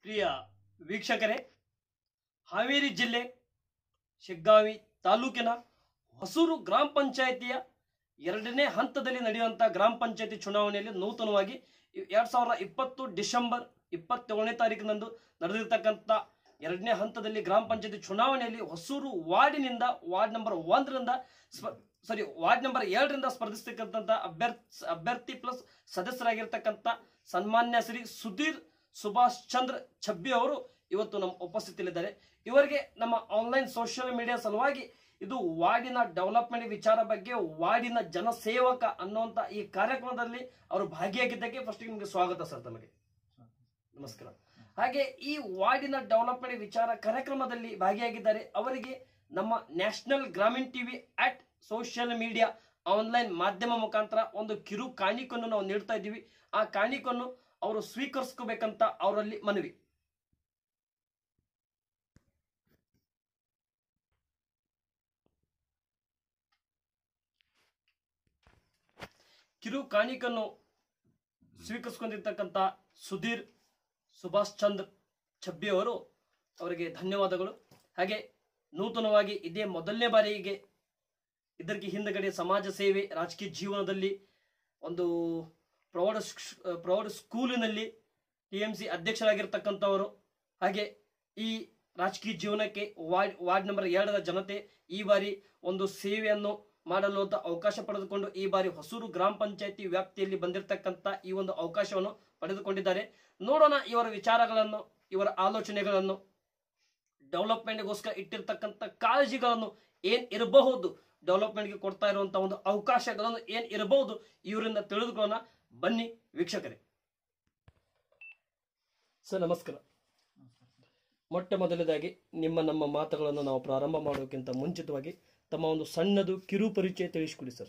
ಪ್ರಿಯ ವೀಕ್ಷಕರೇ ಹಾವೇರಿ ಜಿಲ್ಲೆ ಶಿಗ್ಗಾವಿ ತಾಲೂಕಿನ ಹೊಸೂರು ಗ್ರಾಮ ಪಂಚಾಯಿತಿಯ ಎರಡನೇ ಹಂತದಲ್ಲಿ ನಡೆಯುವಂಥ ಗ್ರಾಮ ಪಂಚಾಯಿತಿ ಚುನಾವಣೆಯಲ್ಲಿ ನೂತನವಾಗಿ ಎರಡು ಸಾವಿರದ ಇಪ್ಪತ್ತು ಡಿಸೆಂಬರ್ ಇಪ್ಪತ್ತೇಳನೇ ತಾರೀಕಿನಂದು ನಡೆದಿರ್ತಕ್ಕಂಥ ಎರಡನೇ ಹಂತದಲ್ಲಿ ಗ್ರಾಮ ಪಂಚಾಯತಿ ಚುನಾವಣೆಯಲ್ಲಿ ಹೊಸೂರು ವಾರ್ಡಿನಿಂದ ವಾರ್ಡ್ ನಂಬರ್ ಒಂದರಿಂದ ಸ್ಪ ಸಾರಿ ವಾರ್ಡ್ ನಂಬರ್ ಏಳರಿಂದ ಸ್ಪರ್ಧಿಸ್ತಕ್ಕಂಥ ಅಭ್ಯರ್ಥಿ ಅಭ್ಯರ್ಥಿ ಪ್ಲಸ್ ಸದಸ್ಯರಾಗಿರ್ತಕ್ಕಂಥ ಸನ್ಮಾನ್ಯ ಶ್ರೀ ಸುಧೀರ್ ಸುಭಾಷ್ ಚಂದ್ರ ಛಬ್ಬಿ ಅವರು ಇವತ್ತು ನಮ್ಮ ಉಪಸ್ಥಿತಿಯಲ್ಲಿದ್ದಾರೆ ಇವರಿಗೆ ನಮ್ಮ ಆನ್ಲೈನ್ ಸೋಷಿಯಲ್ ಮೀಡಿಯಾ ಸಲುವಾಗಿ ಇದು ವಾರ್ಡಿನ ಡೆವಲಪ್ಮೆಂಟ್ ವಿಚಾರ ಬಗ್ಗೆ ವಾರ್ಡಿನ ಜನಸೇವಕ ಅನ್ನುವಂತ ಈ ಕಾರ್ಯಕ್ರಮದಲ್ಲಿ ಅವರು ಭಾಗಿಯಾಗಿದ್ದಕ್ಕೆ ಫಸ್ಟ್ ನಿಮಗೆ ಸ್ವಾಗತ ಸರ್ ತಮಗೆ ನಮಸ್ಕಾರ ಹಾಗೆ ಈ ವಾರ್ಡಿನ ಡೆವಲಪ್ಮೆಂಟ್ ವಿಚಾರ ಕಾರ್ಯಕ್ರಮದಲ್ಲಿ ಭಾಗಿಯಾಗಿದ್ದಾರೆ ಅವರಿಗೆ ನಮ್ಮ national Grameen TV at social media online ಮಾಧ್ಯಮ ಮುಖಾಂತರ ಒಂದು ಕಿರು ಕಾಣಿಕೆಯನ್ನು ನಾವು ನೀಡ್ತಾ ಇದ್ದೀವಿ ಆ ಕಾಣಿಕೆಯನ್ನು ಅವರು ಸ್ವೀಕರಿಸ್ಕೋಬೇಕಂತ ಅವರಲ್ಲಿ ಮನವಿ ಕಿರು ಕಾಣಿಕನ್ನು ಸ್ವೀಕರಿಸ್ಕೊಂಡಿರ್ತಕ್ಕಂಥ ಸುಧೀರ್ ಸುಭಾಷ್ ಚಂದ್ರ ಛಬ್ಬಿ ಅವರು ಅವರಿಗೆ ಧನ್ಯವಾದಗಳು ಹಾಗೆ ನೂತನವಾಗಿ ಇದೇ ಮೊದಲನೇ ಬಾರಿಗೆ ಇದಕ್ಕೆ ಹಿಂದಗಡೆ ಸಮಾಜ ಸೇವೆ ರಾಜಕೀಯ ಜೀವನದಲ್ಲಿ ಒಂದು ಪ್ರೌಢ ಶಿಕ್ಷ- ಪ್ರೌಢ ಸ್ಕೂಲಿನಲ್ಲಿ ಟಿ ಎಂ ಸಿ ಅಧ್ಯಕ್ಷರಾಗಿರ್ತಕ್ಕಂಥವರು ಹಾಗೆ ಈ ರಾಜಕೀಯ ಜೀವನಕ್ಕೆ ವಾರ್ಡ್ ವಾರ್ಡ್ ನಂಬರ್ ಎರಡರ ಜನತೆ ಈ ಬಾರಿ ಒಂದು ಸೇವೆಯನ್ನು ಮಾಡಲು ಅಂತ ಅವಕಾಶ ಪಡೆದುಕೊಂಡು ಈ ಬಾರಿ ಹೊಸೂರು ಗ್ರಾಮ ಪಂಚಾಯತಿ ವ್ಯಾಪ್ತಿಯಲ್ಲಿ ಬಂದಿರತಕ್ಕಂಥ ಈ ಒಂದು ಅವಕಾಶವನ್ನು ಪಡೆದುಕೊಂಡಿದ್ದಾರೆ ನೋಡೋಣ ಇವರ ವಿಚಾರಗಳನ್ನು ಇವರ ಆಲೋಚನೆಗಳನ್ನು ಡೆವಲಪ್ಮೆಂಟ್ಗೋಸ್ಕರ ಇಟ್ಟಿರ್ತಕ್ಕಂಥ ಕಾಳಜಿಗಳನ್ನು ಏನ್ ಇರಬಹುದು ಡೆವಲಪ್ಮೆಂಟ್ಗೆ ಕೊಡ್ತಾ ಇರುವಂತಹ ಒಂದು ಅವಕಾಶಗಳನ್ನು ಏನ್ ಇರಬಹುದು ಇವರಿಂದ ತಿಳಿದುಕೊಳ್ಳೋಣ ಬನ್ನಿ ವೀಕ್ಷಕರೇ ಸರ್ ನಮಸ್ಕಾರ ಮೊಟ್ಟ ಮೊದಲದಾಗಿ ನಿಮ್ಮ ನಮ್ಮ ಮಾತುಗಳನ್ನು ನಾವು ಪ್ರಾರಂಭ ಮಾಡೋಕ್ಕಿಂತ ಮುಂಚಿತವಾಗಿ ತಮ್ಮ ಒಂದು ಸಣ್ಣದು ಕಿರು ಪರಿಚಯ ತಿಳಿಸ್ಕೊಡಿ ಸರ್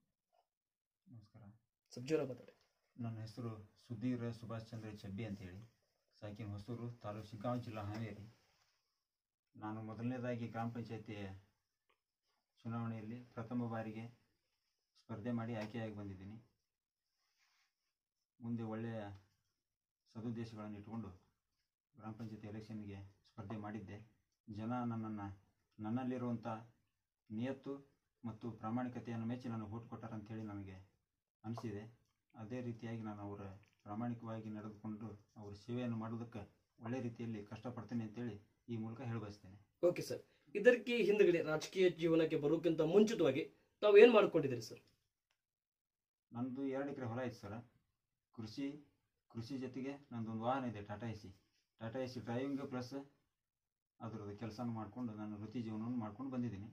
ನಮಸ್ಕಾರ ಸಬ್ಜೋರ ಮಾತಾಡಿ ನನ್ನ ಹೆಸರು ಸುಧೀರ್ ಸುಭಾಷ್ ಚಂದ್ರ ಚಬ್ಬಿ ಅಂತೇಳಿ ಸಾಕಿನ ಹೊಸೂರು ತಾಲೂಕು ಶಿಗ್ಗಾಂವ್ ಜಿಲ್ಲಾ ಹಾವೇರಿ ನಾನು ಮೊದಲನೇದಾಗಿ ಗ್ರಾಮ ಪಂಚಾಯತಿ ಚುನಾವಣೆಯಲ್ಲಿ ಪ್ರಥಮ ಬಾರಿಗೆ ಸ್ಪರ್ಧೆ ಮಾಡಿ ಆಯ್ಕೆಯಾಗಿ ಬಂದಿದ್ದೀನಿ ಮುಂದೆ ಒಳ್ಳೆಯ ಸದುದ್ದೇಶಗಳನ್ನು ಇಟ್ಟುಕೊಂಡು ಗ್ರಾಮ ಪಂಚಾಯತಿ ಎಲೆಕ್ಷನ್ಗೆ ಸ್ಪರ್ಧೆ ಮಾಡಿದ್ದೆ ಜನ ನನ್ನನ್ನು ನನ್ನಲ್ಲಿರುವಂಥ ನಿಯತ್ತು ಮತ್ತು ಪ್ರಾಮಾಣಿಕತೆಯನ್ನು ಮೆಚ್ಚಿ ನನಗೆ ಓಟ್ ಕೊಟ್ಟಾರಂಥೇಳಿ ನನಗೆ ಅನಿಸಿದೆ ಅದೇ ರೀತಿಯಾಗಿ ನಾನು ಅವರ ಪ್ರಾಮಾಣಿಕವಾಗಿ ನಡೆದುಕೊಂಡು ಅವರ ಸೇವೆಯನ್ನು ಮಾಡೋದಕ್ಕೆ ಒಳ್ಳೆ ರೀತಿಯಲ್ಲಿ ಕಷ್ಟಪಡ್ತೇನೆ ಅಂತೇಳಿ ಈ ಮೂಲಕ ಹೇಳಬಯಸ್ತೇನೆ ಓಕೆ ಸರ್ ಇದಕ್ಕೆ ಹಿಂದಗಡೆ ರಾಜಕೀಯ ಜೀವನಕ್ಕೆ ಬರೋಕ್ಕಿಂತ ಮುಂಚಿತವಾಗಿ ತಾವು ಏನ್ ಮಾಡ್ಕೊಂಡಿದ್ದೀರಿ ಸರ್ ನನ್ನದು ಎರಡು ಎಕರೆ ಹೊಲ ಐತೆ ಸರ ಕೃಷಿ ಕೃಷಿ ಜೊತೆಗೆ ನಂದೊಂದು ವಾಹನ ಇದೆ Tata Ace Tata Ace driving plus ಅದರದ್ದು ಕೆಲಸನ ಮಾಡಿಕೊಂಡು ನಾನು ವೃತ್ತಿ ಜೀವನವನ್ನು ಮಾಡ್ಕೊಂಡು ಬಂದಿದ್ದೀನಿ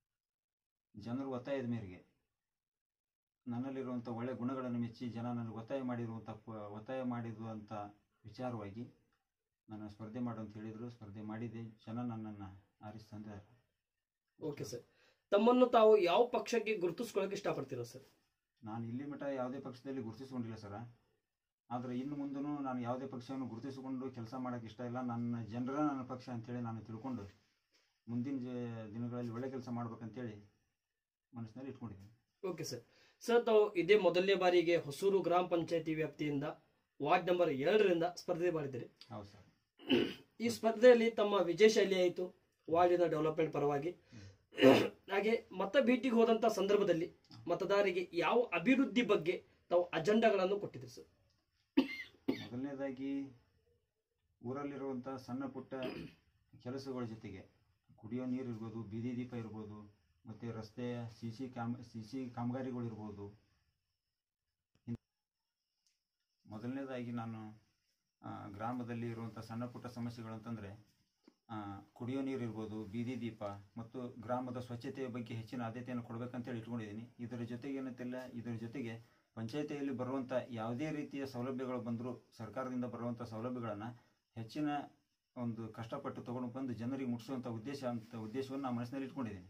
ಜನರು ಒತ್ತಾಯದ ಮೇರೆಗೆ ನನ್ನಲ್ಲಿರುವಂಥ ಒಳ್ಳೆಯ ಗುಣಗಳನ್ನು ಮೆಚ್ಚಿ ಜನ ನನಗೆ ಒತ್ತಾಯ ಮಾಡಿರುವಂಥ ಪ- ಒತ್ತಾಯ ಮಾಡಿರುವಂಥ ವಿಚಾರವಾಗಿ ನನ್ನ ಸ್ಪರ್ಧೆ ಮಾಡು ಅಂತ ಹೇಳಿದರು ಸ್ಪರ್ಧೆ ಮಾಡಿದೆ ಜನ ನನ್ನನ್ನು ಆರಿಸಿ ತಂದಿದ್ದಾರೆ ಓಕೆ ಸರ್ ತಮ್ಮನ್ನು ತಾವು ಯಾವ ಪಕ್ಷಕ್ಕೆ ಗುರುತಿಸ್ಕೊಳ್ಳೋಕೆ ಇಷ್ಟಪಡ್ತೀರಾ ಸರ್ ನಾನು ಇಲ್ಲಿ ಮಟ್ಟ ಯಾವುದೇ ಪಕ್ಷದಲ್ಲಿ ಗುರುತಿಸ್ಕೊಂಡಿಲ್ಲ ಸರ ಆದರೆ ಇನ್ನು ಮುಂದೂ ನಾನು ಯಾವುದೇ ಪಕ್ಷವನ್ನು ಗುರುತಿಸಿಕೊಂಡು ಕೆಲಸ ಮಾಡೋಕ್ಕೆ ಇಷ್ಟ ಇಲ್ಲ ನನ್ನ ಜನರ ನನ್ನ ಪಕ್ಷ ಅಂತೇಳಿ ನಾನು ತಿಳ್ಕೊಂಡು ಮುಂದಿನ ಜ- ದಿನಗಳಲ್ಲಿ ಒಳ್ಳೆ ಕೆಲಸ ಮಾಡ್ಬೇಕಂತೇಳಿ ಮನಸ್ಸಿನಲ್ಲಿ ಇಟ್ಕೊಂಡಿದ್ದೀನಿ ಓಕೆ ಸರ್ ಸರ್ ತಾವು ಇದೇ ಮೊದಲನೇ ಬಾರಿಗೆ ಹೊಸೂರು ಗ್ರಾಮ ಪಂಚಾಯತಿ ವ್ಯಾಪ್ತಿಯಿಂದ ವಾರ್ಡ್ ನಂಬರ್ ಎರಡರಿಂದ ಸ್ಪರ್ಧೆ ಮಾಡಿದ್ದೀರಿ ಹೌದು ಸರ್ ಈ ಸ್ಪರ್ಧೆಯಲ್ಲಿ ತಮ್ಮ ವಿಜಯ ಶೈಲಿ ಆಯಿತು ವಾರ್ಡಿನ ಡೆವಲಪ್ಮೆಂಟ್ ಪರವಾಗಿ ಹಾಗೆ ಮತ ಭೇಟಿಗೆ ಹೋದಂತ ಸಂದರ್ಭದಲ್ಲಿ ಮತದಾರರಿಗೆ ಯಾವ ಅಭಿವೃದ್ಧಿ ಬಗ್ಗೆ ತಾವು ಅಜೆಂಡಾಗಳನ್ನು ಕೊಟ್ಟಿದ್ದೀರಿ ಸರ್ ಮೊದಲನೇದಾಗಿ ಊರಲ್ಲಿರುವಂಥ ಸಣ್ಣ ಪುಟ್ಟ ಕೆಲಸಗಳ ಜೊತೆಗೆ ಕುಡಿಯೋ ನೀರು ಇರ್ಬೋದು ಬೀದಿ ದೀಪ ಇರ್ಬೋದು ಮತ್ತು ರಸ್ತೆಯ ಸಿ ಸಿ ಕಾಮ್ ಸಿ ಸಿ ಕಾಮಗಾರಿಗಳಿರ್ಬೋದು ಇನ್- ಮೊದಲನೇದಾಗಿ ನಾನು ಆ, ಗ್ರಾಮದಲ್ಲಿ ಇರುವಂಥ ಸಣ್ಣ ಪುಟ್ಟ ಸಮಸ್ಯೆಗಳಂತಂದರೆ ಕುಡಿಯೋ ನೀರು ಇರ್ಬೋದು ಬೀದಿ ದೀಪ ಮತ್ತು ಗ್ರಾಮದ ಸ್ವಚ್ಛತೆಯ ಬಗ್ಗೆ ಹೆಚ್ಚಿನ ಆದ್ಯತೆಯನ್ನು ಕೊಡಬೇಕಂತೇಳಿ ಇಟ್ಕೊಂಡಿದ್ದೀನಿ ಇದರ ಜೊತೆಗೆ ಏನಂತಿಲ್ಲ ಇದರ ಜೊತೆಗೆ ಪಂಚಾಯತಿಯಲ್ಲಿ ಬರುವಂಥ ಯಾವುದೇ ರೀತಿಯ ಸೌಲಭ್ಯಗಳು ಬಂದರೂ ಸರ್ಕಾರದಿಂದ ಬರುವಂಥ ಸೌಲಭ್ಯಗಳನ್ನು ಹೆಚ್ಚಿನ ಒಂದು ಕಷ್ಟಪಟ್ಟು ತಗೊಂಡು ಬಂದು ಜನರಿಗೆ ಮುಟ್ಟಿಸುವಂಥ ಉದ್ದೇಶ ಅಂತ ಉದ್ದೇಶವನ್ನು ನಾನು ಮನಸ್ಸಿನಲ್ಲಿ ಇಟ್ಕೊಂಡಿದ್ದೀನಿ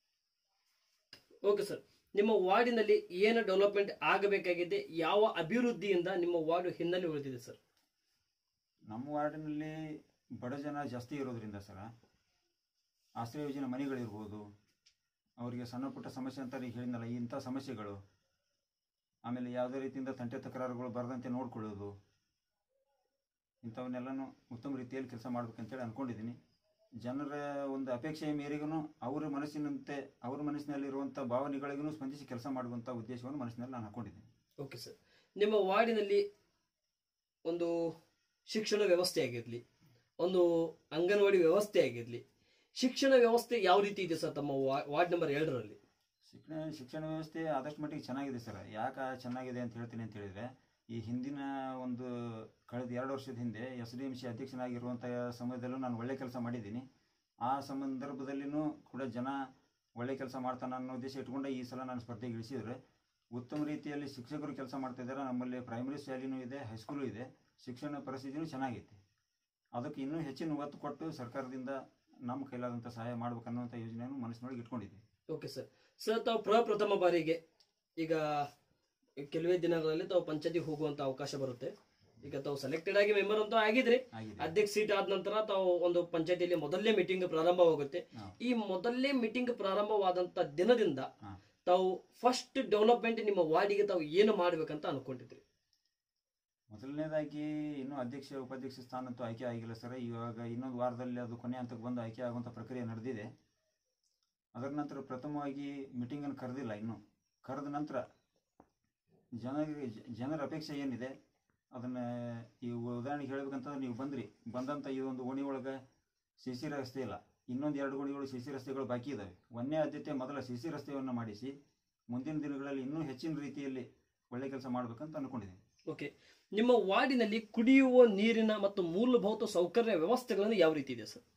ಓಕೆ ಸರ್ ನಿಮ್ಮ ವಾರ್ಡಿನಲ್ಲಿ ಏನು ಡೆವಲಪ್ಮೆಂಟ್ ಆಗಬೇಕಾಗಿದೆ ಯಾವ ಅಭಿವೃದ್ಧಿಯಿಂದ ನಿಮ್ಮ ವಾರ್ಡ್ ಹಿನ್ನೆಲೆ ಉಳಿದಿದೆ ಸರ್ ನಮ್ಮ ವಾರ್ಡಿನಲ್ಲಿ ಬಡ ಜನ ಜಾಸ್ತಿ ಇರೋದ್ರಿಂದ ಸರ ಆಶ್ರಯ ಯೋಜನೆ ಮನೆಗಳಿರ್ಬೋದು ಅವರಿಗೆ ಸಣ್ಣ ಪುಟ್ಟ ಸಮಸ್ಯೆ ಅಂತ ಈಗ ಹೇಳಿದ್ನಲ್ಲ ಇಂಥ ಸಮಸ್ಯೆಗಳು ಆಮೇಲೆ ಯಾವುದೇ ರೀತಿಯಿಂದ ತಂಟೆ ತಕರಾರುಗಳು ಬರದಂತೆ ನೋಡ್ಕೊಳ್ಳೋದು ಇಂಥವನ್ನೆಲ್ಲನೂ ಉತ್ತಮ ರೀತಿಯಲ್ಲಿ ಕೆಲಸ ಮಾಡ್ಬೇಕಂತೇಳಿ ಅಂದ್ಕೊಂಡಿದ್ದೀನಿ ಜನರ ಒಂದು ಅಪೇಕ್ಷೆಯ ಮೇರೆಗೂ ಅವರ ಮನಸ್ಸಿನಂತೆ ಅವ್ರ ಮನಸ್ಸಿನಲ್ಲಿರುವಂಥ ಭಾವನೆಗಳಿಗೂ ಸ್ಪಂದಿಸಿ ಕೆಲಸ ಮಾಡುವಂಥ ಉದ್ದೇಶವನ್ನು ಮನಸ್ಸಿನಲ್ಲಿ ನಾನು ಹಾಕೊಂಡಿದ್ದೀನಿ ಓಕೆ ಸರ್ ನಿಮ್ಮ ವಾರ್ಡಿನಲ್ಲಿ ಒಂದು ಶಿಕ್ಷಣ ವ್ಯವಸ್ಥೆ ಆಗಿರಲಿ ಒಂದು ಅಂಗನವಾಡಿ ವ್ಯವಸ್ಥೆ ಆಗಿರಲಿ ಶಿಕ್ಷಣ ವ್ಯವಸ್ಥೆ ಯಾವ ರೀತಿ ಇದೆ ಸರ್ ತಮ್ಮ ವಾ- ವಾರ್ಡ್ ನಂಬರ್ ಎರಡರಲ್ಲಿ ಶಿಕ್ಷಣ ಶಿಕ್ಷಣ ವ್ಯವಸ್ಥೆ ಆದಷ್ಟು ಮಟ್ಟಿಗೆ ಚೆನ್ನಾಗಿದೆ ಸರ್ ಯಾಕೆ ಚೆನ್ನಾಗಿದೆ ಅಂತ ಹೇಳ್ತೀನಿ ಅಂತ ಹೇಳಿದ್ರೆ ಈ ಹಿಂದಿನ ಒಂದು ಕಳೆದ ಎರಡು ವರ್ಷದ ಹಿಂದೆ ಎಸ್ ಡಿ ಎಂ ಸಿ ಅಧ್ಯಕ್ಷನಾಗಿರುವಂಥ ಸಮಯದಲ್ಲೂ ನಾನು ಒಳ್ಳೆ ಕೆಲಸ ಮಾಡಿದ್ದೀನಿ ಆ ಸಂದರ್ಭದಲ್ಲಿನೂ ಕೂಡ ಜನ ಒಳ್ಳೆ ಕೆಲಸ ಮಾಡ್ತಾನೆ ಅನ್ನೋ ಉದ್ದೇಶ ಇಟ್ಕೊಂಡೆ ಈ ಸಲ ನಾನು ಸ್ಪರ್ಧೆಗೆ ಇಳಿಸಿದ್ರೆ ಉತ್ತಮ ರೀತಿಯಲ್ಲಿ ಶಿಕ್ಷಕರು ಕೆಲಸ ಮಾಡ್ತಾ ಇದ್ದಾರೆ ನಮ್ಮಲ್ಲಿ ಪ್ರೈಮರಿ ಶಾಲೆನೂ ಇದೆ ಹೈಸ್ಕೂಲು ಇದೆ ಶಿಕ್ಷಣ ಪರಿಸ್ಥಿತಿನೂ ಚೆನ್ನಾಗೈತಿ ಅದಕ್ಕೆ ಇನ್ನೂ ಹೆಚ್ಚಿನ ಒತ್ತು ಕೊಟ್ಟು ಸರ್ಕಾರದಿಂದ ನಮ್ಮ ಕೈಲಾದಂಥ ಸಹಾಯ ಮಾಡ್ಬೇಕನ್ನುವಂಥ ಯೋಜನೆಯನ್ನು ಮನಸ್ಸಿನೊಳಗೆ ಇಟ್ಕೊಂಡಿದ್ದೀವಿ ಓಕೆ ಸರ್ ಸರ್ ತಾವು ಪ್ರಪ್ರಥಮ ಬಾರಿಗೆ ಈಗ ಕೆಲವೇ ದಿನಗಳಲ್ಲಿ ತಾವು ಪಂಚಾಯತಿಗೆ ಹೋಗುವಂತ ಅವಕಾಶ ಬರುತ್ತೆ ಈಗ ತಾವು ಸೆಲೆಕ್ಟೆಡ್ ಆಗಿ ಮೆಂಬರ್ ಅಂತೂ ಆಗಿದ್ರಿ ಆಗಿದೆ ಅಧ್ಯಕ್ಷ ಸೀಟ್ ಆದ ನಂತರ ತಾವು ಒಂದು ಪಂಚಾಯತಿಯಲ್ಲಿ ಮೊದಲನೇ ಮೀಟಿಂಗ್ ಪ್ರಾರಂಭವಾಗುತ್ತೆ ಹಾ. ಈ ಮೊದಲನೇ ಮೀಟಿಂಗ್ ಪ್ರಾರಂಭವಾದಂತ ದಿನದಿಂದ ಹಾ. ತಾವು ಫಸ್ಟ್ ಡೆವಲಪ್ಮೆಂಟ್ ನಿಮ್ಮ ವಾರ್ಡಿಗೆ ತಾವು ಏನು ಮಾಡ್ಬೇಕಂತ ಅನ್ಕೊಂಡಿದ್ರಿ ಮೊದಲನೇದಾಗಿ ಇನ್ನೂ ಅಧ್ಯಕ್ಷ ಉಪಾಧ್ಯಕ್ಷ ಸ್ಥಾನ ಅಂತೂ ಆಯ್ಕೆ ಆಗಿಲ್ಲ ಸರ್ ಇವಾಗ ಇನ್ನೊಂದು ವಾರದಲ್ಲಿ ಅದು ಕೊನೆ ಹಂತಕ್ಕೆ ಬಂದು ಆಯ್ಕೆ ಆಗುವಂಥ ಪ್ರಕ್ರಿಯೆ ನಡೆದಿದೆ ಅದರ ನಂತರ ಪ್ರಥಮವಾಗಿ ಮೀಟಿಂಗನ್ನು ಕರೆದಿಲ್ಲ ಇನ್ನೂ ಕರೆದ ನಂತರ ಜನರಿಗೆ ಜ- ಜನರ ಅಪೇಕ್ಷೆ ಏನಿದೆ ಅದನ್ನು ಈ ಉದಾಹರಣೆಗೆ ಹೇಳ್ಬೇಕಂತಂದ್ರೆ ನೀವು ಬಂದ್ರಿ ಬಂದಂಥ ಈ ಒಂದು ಓಣಿ ಒಳಗೆ ಸಿ ಸಿ ರಸ್ತೆ ಇಲ್ಲ ಇನ್ನೊಂದು ಎರಡು ಓಣಿಗಳು ಸಿ ಸಿ ರಸ್ತೆಗಳು ಬಾಕಿ ಇದ್ದಾವೆ ಒಂದೇ ಆದ್ಯತೆ ಮೊದಲ ಸಿ ಸಿ ರಸ್ತೆಯನ್ನು ಮಾಡಿಸಿ ಮುಂದಿನ ದಿನಗಳಲ್ಲಿ ಇನ್ನೂ ಹೆಚ್ಚಿನ ರೀತಿಯಲ್ಲಿ ಒಳ್ಳೆ ಕೆಲಸ ಮಾಡ್ಬೇಕಂತ ಅಂದ್ಕೊಂಡಿದ್ದೀನಿ ಓಕೆ ನಿಮ್ಮ ವಾರ್ಡಿನಲ್ಲಿ ಕುಡಿಯುವ ನೀರಿನ ಮತ್ತು ಮೂಲಭೂತ ಸೌಕರ್ಯ ವ್ಯವಸ್ಥೆಗಳನ್ನು ಯಾವ ರೀತಿ ಇದೆ ಸರ್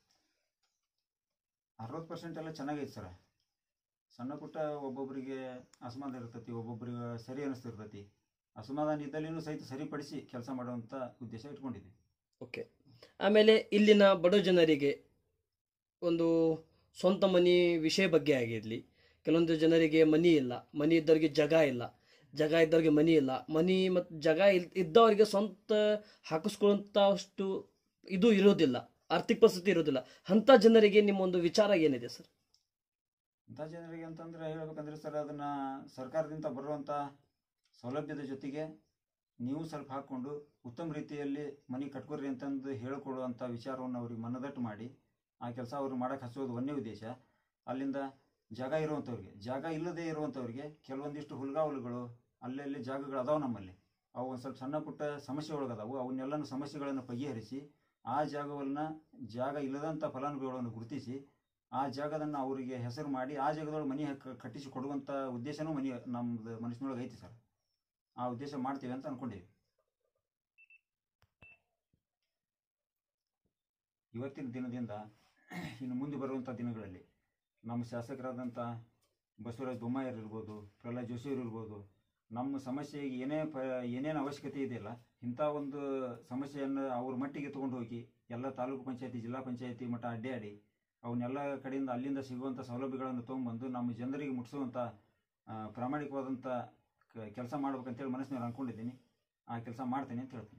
ಅರವತ್ತು ಪರ್ಸೆಂಟ್ ಎಲ್ಲ ಚೆನ್ನಾಗೈತೆ ಸರ್ ಸಣ್ಣ ಪುಟ್ಟ ಒಬ್ಬೊಬ್ಬರಿಗೆ ಅಸಮಾಧಾನ ಇರ್ತೈತಿ ಒಬ್ಬೊಬ್ಬರಿಗೆ ಸರಿ ಅನಿಸ್ತಿರ್ತೈತಿ ಅಸಮಾಧಾನ ಇದ್ದಲ್ಲಿನೂ ಸಹಿತ ಸರಿಪಡಿಸಿ ಕೆಲಸ ಮಾಡುವಂಥ ಉದ್ದೇಶ ಇಟ್ಕೊಂಡಿದ್ದೀವಿ ಓಕೆ ಆಮೇಲೆ ಇಲ್ಲಿನ ಬಡ ಜನರಿಗೆ ಒಂದು ಸ್ವಂತ ಮನೆ ವಿಷಯ ಬಗ್ಗೆ ಆಗಿರಲಿ ಕೆಲವೊಂದು ಜನರಿಗೆ ಮನಿ ಇಲ್ಲ ಮನಿ ಇದ್ದವರಿಗೆ ಜಗ ಇಲ್ಲ ಜಗ ಇದ್ದವ್ರಿಗೆ ಮನಿ ಇಲ್ಲ ಮನಿ ಮತ್ತು ಜಗ ಇಲ್ ಇದ್ದವರಿಗೆ ಸ್ವಂತ ಹಾಕಿಸ್ಕೊಳ್ಳುವಂಥಷ್ಟು ಇದು ಇರೋದಿಲ್ಲ ಆರ್ಥಿಕ ಪರಿಸ್ಥಿತಿ ಇರೋದಿಲ್ಲ ಅಂಥ ಜನರಿಗೆ ನಿಮ್ಮ ಒಂದು ವಿಚಾರ ಏನಿದೆ ಸರ್ ಇಂಥ ಜನರಿಗೆ ಅಂತಂದ್ರೆ ಹೇಳ್ಬೇಕಂದ್ರೆ ಸರ್ ಅದನ್ನು ಸರ್ಕಾರದಿಂದ ಬರುವಂಥ ಸೌಲಭ್ಯದ ಜೊತೆಗೆ ನೀವು ಸ್ವಲ್ಪ ಹಾಕ್ಕೊಂಡು ಉತ್ತಮ ರೀತಿಯಲ್ಲಿ ಮನೆ ಕಟ್ಕೊರಿ ಅಂತಂದು ಹೇಳಿಕೊಡುವಂಥ ವಿಚಾರವನ್ನು ಅವ್ರಿಗೆ ಮನದಟ್ಟು ಮಾಡಿ ಆ ಕೆಲಸ ಅವ್ರು ಮಾಡೋಕೆ ಹಚ್ಚೋದು ಒಂದೇ ಉದ್ದೇಶ ಅಲ್ಲಿಂದ ಜಾಗ ಇರುವಂಥವ್ರಿಗೆ ಜಾಗ ಇಲ್ಲದೆ ಇರುವಂಥವ್ರಿಗೆ ಕೆಲವೊಂದಿಷ್ಟು ಹುಲ್ಗಾವಲುಗಳು ಅಲ್ಲಲ್ಲಿ ಜಾಗಗಳು ಅದಾವೆ ನಮ್ಮಲ್ಲಿ ಅವು ಒಂದು ಸ್ವಲ್ಪ ಸಣ್ಣ ಪುಟ್ಟ ಸಮಸ್ಯೆ ಒಳಗದಾವು ಅವನ್ನೆಲ್ಲನೂ ಸಮಸ್ಯೆಗಳನ್ನು ಬಗೆಹರಿಸಿ ಆ ಜಾಗವನ್ನು ಜಾಗ ಇಲ್ಲದಂಥ ಫಲಾನುಭವಿಗಳನ್ನು ಗುರುತಿಸಿ ಆ ಜಾಗದನ್ನು ಅವರಿಗೆ ಹೆಸರು ಮಾಡಿ ಆ ಜಾಗದೊಳಗೆ ಮನೆ ಕ- ಕಟ್ಟಿಸಿ ಕೊಡುವಂಥ ಉದ್ದೇಶನೂ ಮನೆ ನಮ್ಮದು ಮನಸ್ಸಿನೊಳಗೆ ಐತಿ ಸರ್ ಆ ಉದ್ದೇಶ ಮಾಡ್ತೀವಿ ಅಂತ ಅಂದ್ಕೊಂಡಿವಿ ಇವತ್ತಿನ ದಿನದಿಂದ ಇನ್ನು ಮುಂದೆ ಬರುವಂಥ ದಿನಗಳಲ್ಲಿ ನಮ್ಮ ಶಾಸಕರಾದಂಥ ಬಸವರಾಜ ಬೊಮ್ಮಾಯರ್ ಇರ್ಬೋದು ಪ್ರಹ್ಲಾದ್ ಜೋಶಿಯವ್ರು ಇರ್ಬೋದು ನಮ್ಮ ಸಮಸ್ಯೆಗೆ ಏನೇ ಪ ಏನೇನು ಅವಶ್ಯಕತೆ ಇದೆಯಲ್ಲ ಇಂಥ ಒಂದು ಸಮಸ್ಯೆಯನ್ನು ಅವ್ರ ಮಟ್ಟಿಗೆ ತೊಗೊಂಡು ಹೋಗಿ ಎಲ್ಲ ತಾಲೂಕು ಪಂಚಾಯತಿ ಜಿಲ್ಲಾ ಪಂಚಾಯತಿ ಮಟ್ಟ ಅಡ್ಡಾಡಿ ಅವನ್ನೆಲ್ಲ ಕಡೆಯಿಂದ ಅಲ್ಲಿಂದ ಸಿಗುವಂಥ ಸೌಲಭ್ಯಗಳನ್ನು ತೊಗೊಂಬಂದು ನಮ್ಮ ಜನರಿಗೆ ಮುಟ್ಟಿಸುವಂಥ ಆ, ಪ್ರಾಮಾಣಿಕವಾದಂಥ ಕೆಲಸ ಮಾಡ್ಬೇಕಂತೇಳಿ ಮನಸ್ಸಿನಲ್ಲಿ ಅಂದ್ಕೊಂಡಿದ್ದೀನಿ ಆ ಕೆಲಸ ಮಾಡ್ತೀನಿ ಅಂತ ಹೇಳ್ತೀನಿ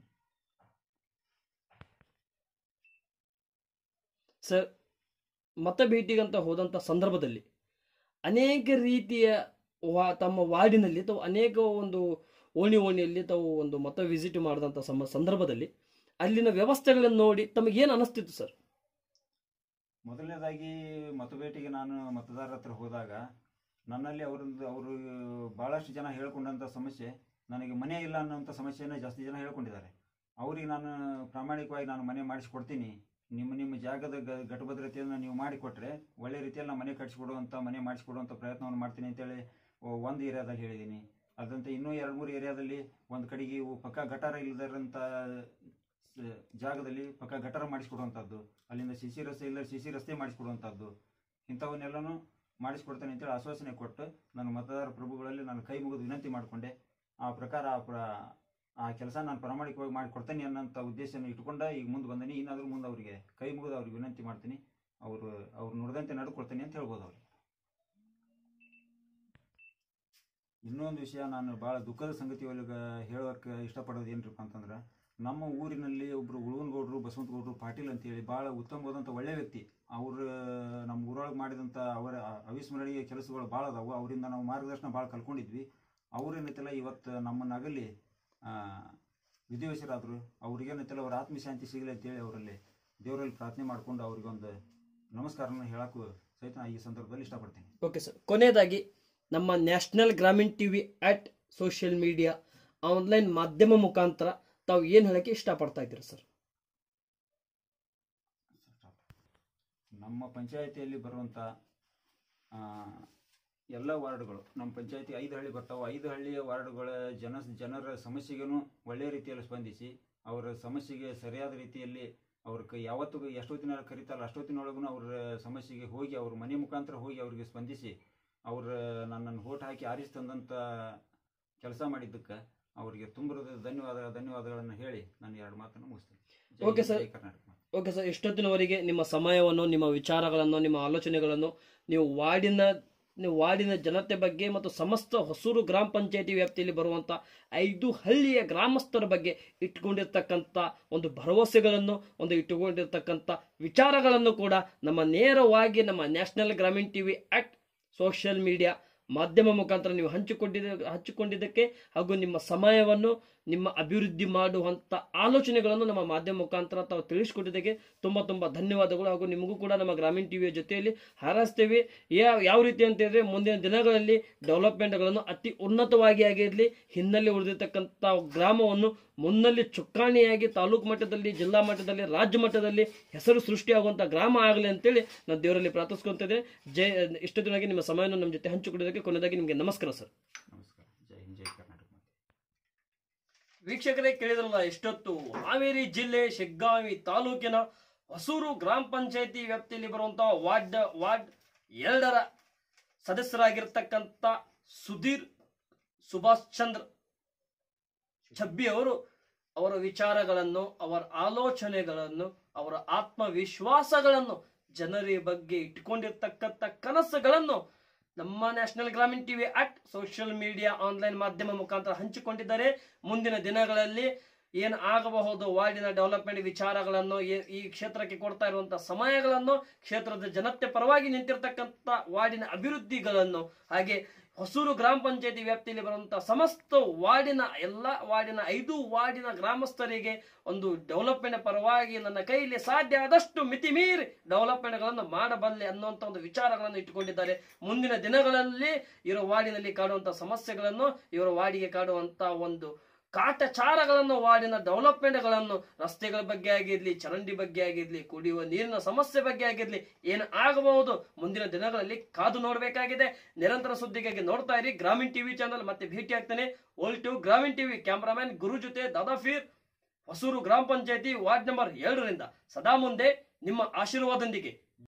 ಸರ್ ಮತ ಭೇಟಿಗಂತ ಹೋದಂಥ ಸಂದರ್ಭದಲ್ಲಿ ಅನೇಕ ರೀತಿಯ ವಾ ತಮ್ಮ ವಾರ್ಡಿನಲ್ಲಿ ತಾವು ಅನೇಕ ಒಂದು ಓಣಿ ಓಣಿಯಲ್ಲಿ ತಾವು ಒಂದು ಮತ ವಿಸಿಟ್ ಮಾಡಿದಂಥ ಸಮ ಸಂದರ್ಭದಲ್ಲಿ ಅಲ್ಲಿನ ವ್ಯವಸ್ಥೆಗಳನ್ನು ನೋಡಿ ತಮಗೇನು ಅನಿಸ್ತಿತ್ತು ಸರ್ ಮೊದಲನೇದಾಗಿ ಮತಬೇಟಿಗೆ ನಾನು ಮತದಾರರ ಹತ್ರ ಹೋದಾಗ ನನ್ನಲ್ಲಿ ಅವರೊಂದು ಅವರು ಭಾಳಷ್ಟು ಜನ ಹೇಳ್ಕೊಂಡಂಥ ಸಮಸ್ಯೆ ನನಗೆ ಮನೆ ಇಲ್ಲ ಅನ್ನೋಂಥ ಸಮಸ್ಯೆನ ಜಾಸ್ತಿ ಜನ ಹೇಳ್ಕೊಂಡಿದ್ದಾರೆ ಅವ್ರಿಗೆ ನಾನು ಪ್ರಾಮಾಣಿಕವಾಗಿ ನಾನು ಮನೆ ಮಾಡಿಸ್ಕೊಡ್ತೀನಿ ನಿಮ್ಮ ನಿಮ್ಮ ಜಾಗದ ಗ ಗಟಭದ್ರತೆಯನ್ನು ನೀವು ಮಾಡಿಕೊಟ್ರೆ ಒಳ್ಳೆ ರೀತಿಯಲ್ಲಿ ನಾನು ಮನೆ ಕಟ್ಟಿಸ್ಕೊಡುವಂಥ ಮನೆ ಮಾಡಿಸ್ಕೊಡುವಂಥ ಪ್ರಯತ್ನವನ್ನು ಮಾಡ್ತೀನಿ ಅಂತೇಳಿ ಒ- ಒಂದು ಏರಿಯಾದಾಗ ಹೇಳಿದ್ದೀನಿ ಅದಂತೆ ಇನ್ನೂ ಎರಡು ಮೂರು ಏರಿಯಾದಲ್ಲಿ ಒಂದು ಕಡೆಗೆ ಇವು ಪಕ್ಕ ಗಟಾರ ಇಲ್ಲದಿರೋಂಥ ಸ- ಜಾಗದಲ್ಲಿ ಪಕ್ಕ ಗಟಾರ ಮಾಡಿಸ್ಕೊಡುವಂಥದ್ದು ಅಲ್ಲಿಂದ ಸಿ ಸಿ ರಸ್ತೆ ಇಲ್ಲ ಸಿ ಸಿ ರಸ್ತೆ ಮಾಡಿಸ್ಕೊಡುವಂಥದ್ದು ಇಂಥವನ್ನೆಲ್ಲನೂ ಮಾಡಿಸ್ಕೊಡ್ತೇನೆ ಅಂತೇಳಿ ಆಶ್ವಾಸನೆ ಕೊಟ್ಟು ನನ್ನ ಮತದಾರ ಪ್ರಭುಗಳಲ್ಲಿ ನಾನು ಕೈ ಮುಗಿದು ವಿನಂತಿ ಮಾಡಿಕೊಂಡೆ ಆ ಪ್ರಕಾರ ಆ ಪ್ರ ಆ ಕೆಲಸ ನಾನು ಪ್ರಾಮಾಣಿಕವಾಗಿ ಮಾಡಿಕೊಡ್ತೇನೆ ಅನ್ನೋಂಥ ಉದ್ದೇಶನ ಇಟ್ಕೊಂಡ ಈಗ ಮುಂದೆ ಬಂದೀನಿ ಇನ್ನಾದರೂ ಮುಂದೆ ಅವರಿಗೆ ಕೈ ಮುಗಿದು ಅವ್ರಿಗೆ ವಿನಂತಿ ಮಾಡ್ತೀನಿ ಅವರು ಅವ್ರು ನುಡಿದಂತೆ ನಡ್ಕೊಡ್ತೀನಿ ಅಂತ ಹೇಳ್ಬೋದು ಅವ್ರಿಗೆ ಇನ್ನೊಂದು ವಿಷಯ ನಾನು ಭಾಳ ದುಃಖದ ಸಂಗತಿ ಒಳಗೆ ಹೇಳೋಕೆ ಇಷ್ಟಪಡೋದು ಏನ್ರಪ್ಪ ಅಂತಂದ್ರೆ ನಮ್ಮ ಊರಿನಲ್ಲಿ ಒಬ್ಬರು ಉಳುವನಗೌಡರು ಬಸವಂತ ಗೌಡರು ಪಾಟೀಲ್ ಅಂತೇಳಿ ಭಾಳ ಉತ್ತಮವಾದಂಥ ಒಳ್ಳೆ ವ್ಯಕ್ತಿ ಅವರು ನಮ್ಮ ಊರೊಳಗೆ ಮಾಡಿದಂಥ ಅವರ ಅವಿಸ್ಮರಣೀಯ ಕೆಲಸಗಳು ಭಾಳ ಅದಾವು ಅವರಿಂದ ನಾವು ಮಾರ್ಗದರ್ಶನ ಭಾಳ ಕಲ್ಕೊಂಡಿದ್ವಿ ಅವ್ರೇನೈತಲ್ಲ ಇವತ್ತು ನಮ್ಮನ್ನ ಅಗಲಿ ಆ, ವಿಧಿವಶರಾದರು ಅವ್ರಿಗೇನೈತಲ್ಲ ಅವ್ರ ಆತ್ಮಶಾಂತಿ ಸಿಗಲಿ ಅಂತೇಳಿ ಅವರಲ್ಲಿ ದೇವರಲ್ಲಿ ಪ್ರಾರ್ಥನೆ ಮಾಡ್ಕೊಂಡು ಅವ್ರಿಗೊಂದು ನಮಸ್ಕಾರನ ಹೇಳಕ್ಕೂ ಸಹಿತ ನಾ ಈ ಸಂದರ್ಭದಲ್ಲಿ ಇಷ್ಟಪಡ್ತೀನಿ ಓಕೆ ಸರ್ ಕೊನೆಯದಾಗಿ ನಮ್ಮ national Grameen TV at social media online ಮಾಧ್ಯಮ ಮುಖಾಂತರ ತಾವು ಏನು ಹೇಳಕ್ಕೆ ಇಷ್ಟಪಡ್ತಾ ಇದ್ದೀರಿ ಸರ್ ನಮ್ಮ ಪಂಚಾಯಿತಿಯಲ್ಲಿ ಬರುವಂಥ ಆ, ಎಲ್ಲ ವಾರ್ಡ್ಗಳು ನಮ್ಮ ಪಂಚಾಯತಿ ಐದು ಹಳ್ಳಿ ಬರ್ತಾವೆ ಐದು ಹಳ್ಳಿಯ ವಾರ್ಡ್ಗಳ ಜನ ಜನರ ಸಮಸ್ಯೆಗೂ ಒಳ್ಳೆಯ ರೀತಿಯಲ್ಲಿ ಸ್ಪಂದಿಸಿ ಅವರ ಸಮಸ್ಯೆಗೆ ಸರಿಯಾದ ರೀತಿಯಲ್ಲಿ ಅವ್ರ ಕ ಯಾವತ್ತಿಗೂ ಎಷ್ಟೊತ್ತಿನ ಕರೀತಾರಲ್ಲ ಅಷ್ಟೊತ್ತಿನೊಳಗೂ ಅವ್ರ ಸಮಸ್ಯೆಗೆ ಹೋಗಿ ಅವ್ರ ಮನೆ ಮುಖಾಂತರ ಹೋಗಿ ಅವ್ರಿಗೆ ಸ್ಪಂದಿಸಿ ಅವ್ರ ನನ್ನನ್ನು ಓಟ್ ಹಾಕಿ ಆರಿಸಿ ತಂದಂಥ ಕೆಲಸ ಮಾಡಿದ್ದಕ್ಕೆ ಅವರಿಗೆ ತುಂಬ ಹೃದಯದ ಧನ್ಯವಾದ ಧನ್ಯವಾದಗಳನ್ನು ಹೇಳಿ ನಾನು ಎರಡು ಮಾತನ್ನು ಮುಗಿಸ್ತೇನೆ ಜೈ Okay, ಹಿಂದ್, sir. ಜೈ ಕರ್ನಾಟಕ ಓಕೆ ಸರ್ ಎಷ್ಟೊತ್ತಿನವರೆಗೆ ನಿಮ್ಮ ಸಮಯವನ್ನು ನಿಮ್ಮ ವಿಚಾರಗಳನ್ನು ನಿಮ್ಮ ಆಲೋಚನೆಗಳನ್ನು ನೀವು ವಾರ್ಡಿನ ನೀವು ವಾರ್ಡಿನ ಜನತೆ ಬಗ್ಗೆ ಮತ್ತು ಸಮಸ್ತ ಹೊಸೂರು ಗ್ರಾಮ ಪಂಚಾಯತಿ ವ್ಯಾಪ್ತಿಯಲ್ಲಿ ಬರುವಂಥ ಐದು ಹಳ್ಳಿಯ ಗ್ರಾಮಸ್ಥರ ಬಗ್ಗೆ ಇಟ್ಕೊಂಡಿರ್ತಕ್ಕಂಥ ಒಂದು ಭರವಸೆಗಳನ್ನು ಒಂದು ಇಟ್ಟುಕೊಂಡಿರ್ತಕ್ಕಂಥ ವಿಚಾರಗಳನ್ನು ಕೂಡ ನಮ್ಮ ನೇರವಾಗಿ ನಮ್ಮ national Grameen TV at social media ಮಾಧ್ಯಮ ಮುಖಾಂತರ ನೀವು ಹಂಚಿಕೊಂಡಿದ್ದ ಹಂಚಿಕೊಂಡಿದ್ದಕ್ಕೆ ಹಾಗೂ ನಿಮ್ಮ ಸಮಯವನ್ನು ನಿಮ್ಮ ಅಭಿವೃದ್ಧಿ ಮಾಡುವಂಥ ಆಲೋಚನೆಗಳನ್ನು ನಮ್ಮ ಮಾಧ್ಯಮ ಮುಖಾಂತರ ತಾವು ತಿಳಿಸ್ಕೊಟ್ಟಿದ್ದಕ್ಕೆ ತುಂಬ ತುಂಬ ಧನ್ಯವಾದಗಳು ಹಾಗೂ ನಿಮಗೂ ಕೂಡ ನಮ್ಮ ಗ್ರಾಮೀಣ ಟಿವಿಯ ಜೊತೆಯಲ್ಲಿ ಹಾರೈಸ್ತೇವೆ ಯಾವ ಯಾವ ರೀತಿ ಅಂತ ಹೇಳಿದ್ರೆ ಮುಂದಿನ ದಿನಗಳಲ್ಲಿ ಡೆವಲಪ್ಮೆಂಟ್ಗಳನ್ನು ಅತಿ ಉನ್ನತವಾಗಿ ಆಗಿರಲಿ ಹಿನ್ನೆಲೆ ಉಳಿದಿರ್ತಕ್ಕಂಥ ಗ್ರಾಮವನ್ನು ಮುನ್ನಲ್ಲಿ ಚುಕ್ಕಾಣಿಯಾಗಿ ತಾಲೂಕು ಮಟ್ಟದಲ್ಲಿ ಜಿಲ್ಲಾ ಮಟ್ಟದಲ್ಲಿ ರಾಜ್ಯ ಮಟ್ಟದಲ್ಲಿ ಹೆಸರು ಸೃಷ್ಟಿಯಾಗುವಂಥ ಗ್ರಾಮ ಆಗಲಿ ಅಂತೇಳಿ ನಾನು ದೇವರಲ್ಲಿ ಪ್ರಾರ್ಥಿಸ್ಕೊಂತಿದ್ದೆ ಜೈ ಇಷ್ಟು ದಿನವಾಗಿ ನಿಮ್ಮ ಸಮಯವನ್ನು ನಮ್ಮ ಜೊತೆ ಹಂಚಿಕೊಂಡಿದ್ದಕ್ಕೆ ಕೊನೆಯದಾಗಿ ನಿಮಗೆ ನಮಸ್ಕಾರ ಸರ್ ನಮಸ್ಕಾರ ಜೈ ಹಿಂದ್ ಜೈ ಕರ್ನಾಟಕ ಮಾತೆ. ವೀಕ್ಷಕರೇ ಕೇಳಿದ್ರಲ್ಲ ಎಷ್ಟೊತ್ತು ಹಾವೇರಿ ಜಿಲ್ಲೆ ಶಿಗ್ಗಾಂವಿ ತಾಲೂಕಿನ ಹೊಸೂರು ಗ್ರಾಮ ಪಂಚಾಯತಿ ವ್ಯಾಪ್ತಿಯಲ್ಲಿ ಬರುವಂತಹ ವಾರ್ಡ್ ವಾರ್ಡ್ ಎರಡರ ಸದಸ್ಯರಾಗಿರ್ತಕ್ಕಂಥ ಸುಧೀರ್ ಸುಭಾಷ್ ಚಂದ್ರ ಛಬ್ಬಿ ಅವರು ಅವರ ವಿಚಾರಗಳನ್ನು ಅವರ ಆಲೋಚನೆಗಳನ್ನು ಅವರ ಆತ್ಮವಿಶ್ವಾಸಗಳನ್ನು ಜನರ ಬಗ್ಗೆ ಇಟ್ಕೊಂಡಿರ್ತಕ್ಕಂಥ ಕನಸುಗಳನ್ನು ನಮ್ಮ national Grameen TV at social media online ಮಾಧ್ಯಮ ಮುಖಾಂತರ ಹಂಚಿಕೊಂಡಿದ್ದಾರೆ ಮುಂದಿನ ದಿನಗಳಲ್ಲಿ ಏನು ಆಗಬಹುದು ವಾರ್ಡಿನ ಡೆವಲಪ್ಮೆಂಟ್ ವಿಚಾರಗಳನ್ನು ಏ- ಈ ಕ್ಷೇತ್ರಕ್ಕೆ ಕೊಡ್ತಾ ಇರುವಂತಹ ಸಮಯಗಳನ್ನು ಕ್ಷೇತ್ರದ ಜನತೆ ಪರವಾಗಿ ನಿಂತಿರ್ತಕ್ಕಂಥ ವಾರ್ಡಿನ ಅಭಿವೃದ್ಧಿಗಳನ್ನು ಹಾಗೆ ಹೊಸೂರು ಗ್ರಾಮ ಪಂಚಾಯತಿ ವ್ಯಾಪ್ತಿಯಲ್ಲಿ ಬರುವಂತಹ ಸಮಸ್ತ ವಾರ್ಡಿನ ಎಲ್ಲ ವಾರ್ಡಿನ ಐದು ವಾರ್ಡಿನ ಗ್ರಾಮಸ್ಥರಿಗೆ ಒಂದು ಡೆವಲಪ್ಮೆಂಟ್ ಪರವಾಗಿ ನನ್ನ ಕೈಯಲ್ಲಿ ಸಾಧ್ಯ ಆದಷ್ಟು ಮಿತಿ ಮೀರಿ ಡೆವಲಪ್ಮೆಂಟ್ಗಳನ್ನು ಮಾಡಬಲ್ಲೆ ಅನ್ನುವಂಥ ಒಂದು ವಿಚಾರಗಳನ್ನು ಇಟ್ಟುಕೊಂಡಿದ್ದಾರೆ ಮುಂದಿನ ದಿನಗಳಲ್ಲಿ ಇರೋ ವಾರ್ಡಿನಲ್ಲಿ ಕಾಡುವಂತಹ ಸಮಸ್ಯೆಗಳನ್ನು ಇವರ ವಾರ್ಡಿಗೆ ಕಾಡುವಂತ ಒಂದು ಕಾಟಚಾರಗಳನ್ನು ವಾರ್ಡಿನ ಡೆವಲಪ್ಮೆಂಟ್ಗಳನ್ನು ರಸ್ತೆಗಳ ಬಗ್ಗೆ ಆಗಿರ್ಲಿ ಚರಂಡಿ ಬಗ್ಗೆ ಆಗಿರ್ಲಿ ಕುಡಿಯುವ ನೀರಿನ ಸಮಸ್ಯೆ ಬಗ್ಗೆ ಆಗಿರ್ಲಿ ಏನು ಆಗಬಹುದು ಮುಂದಿನ ದಿನಗಳಲ್ಲಿ ಕಾದು ನೋಡಬೇಕಾಗಿದೆ ನಿರಂತರ ಸುದ್ದಿಗಾಗಿ ನೋಡ್ತಾ ಇರಿ ಗ್ರಾಮೀಣ್ ಟಿವಿ ಚಾನಲ್ ಮತ್ತೆ ಭೇಟಿ ಆಗ್ತೇನೆ ಓಲ್ ಟು ಗ್ರಾಮೀಣ್ ಟಿವಿ ಕ್ಯಾಮ್ರಾಮನ್ ಗುರು ಜೊತೆ ದಾದಾಫೀರ್ ಹೊಸೂರು ಗ್ರಾಮ ಪಂಚಾಯತಿ ವಾರ್ಡ್ ನಂಬರ್ ಏಳರಿಂದ ಸದಾ ಮುಂದೆ ನಿಮ್ಮ ಆಶೀರ್ವಾದದೊಂದಿಗೆ